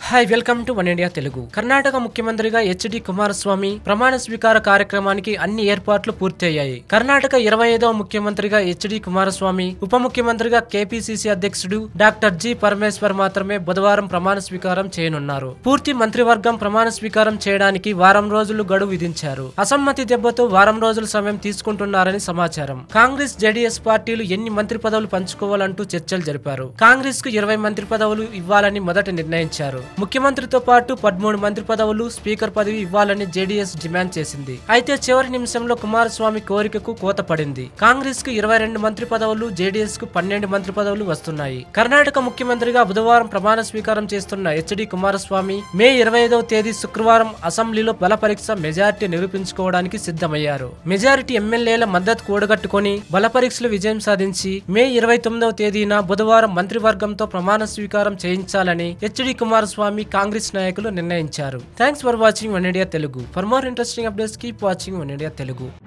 hi welcome to one India Telugu Karnataka ముఖ్యమంత్రిగా HD Kumaraswamy ప్రమాణ స్వీకార కార్యక్రమానికి అన్ని ఏర్పాట్లు పూర్తయ్యాయి కర్ణాటక ఇరవై ఐదవ ముఖ్యమంత్రిగా హెచ్డి కుమారస్వామి ఉప ముఖ్యమంత్రిగా కేపీసీసీ అధ్యక్షుడు డాక్టర్ జి పరమేశ్వర్ మాత్రమే బుధవారం ప్రమాణ స్వీకారం చేయనున్నారు పూర్తి మంత్రివర్గం ప్రమాణ స్వీకారం చేయడానికి వారం రోజులు గడువు విధించారు అసమ్మతి దెబ్బతో వారం రోజుల సమయం తీసుకుంటున్నారని సమాచారం కాంగ్రెస్ జేడీఎస్ పార్టీలు ఎన్ని మంత్రి పదవులు పంచుకోవాలంటూ చర్చలు జరిపారు కాంగ్రెస్ కు ఇరవై మంత్రి పదవులు ఇవ్వాలని మొదట నిర్ణయించారు ముఖ్యమంత్రితో పాటు పదమూడు మంత్రి పదవులు స్పీకర్ పదవి ఇవ్వాలని జేడీఎస్ డిమాండ్ చేసింది అయితే చివరి నిమిషంలో కుమారస్వామి కోరికకు కోత పడింది కాంగ్రెస్ కు ఇరవై రెండు మంత్రి పదవులు జేడీఎస్ కు పన్నెండు మంత్రి పదవులు వస్తున్నాయి కర్ణాటక ముఖ్యమంత్రిగా బుధవారం ప్రమాణ స్వీకారం చేస్తున్న హెచ్డి కుమారస్వామి మే ఇరవై ఐదవ తేదీ శుక్రవారం అసెంబ్లీలో బల పరీక్ష మెజారిటీ నిరూపించుకోవడానికి సిద్ధమయ్యారు మెజారిటీ ఎమ్మెల్యేల మద్దతు కూడగట్టుకొని బల పరీక్షలు విజయం సాధించి మే ఇరవై తొమ్మిదవ తేదీన బుధవారం మంత్రివర్గంతో ప్రమాణ స్వీకారం చేయించాలని హెచ్డి కుమారస్వామి కాంగ్రెస్ నాయకులు నిర్ణయించారు thanks for watching one India Telugu for more interesting updates keep watching one India Telugu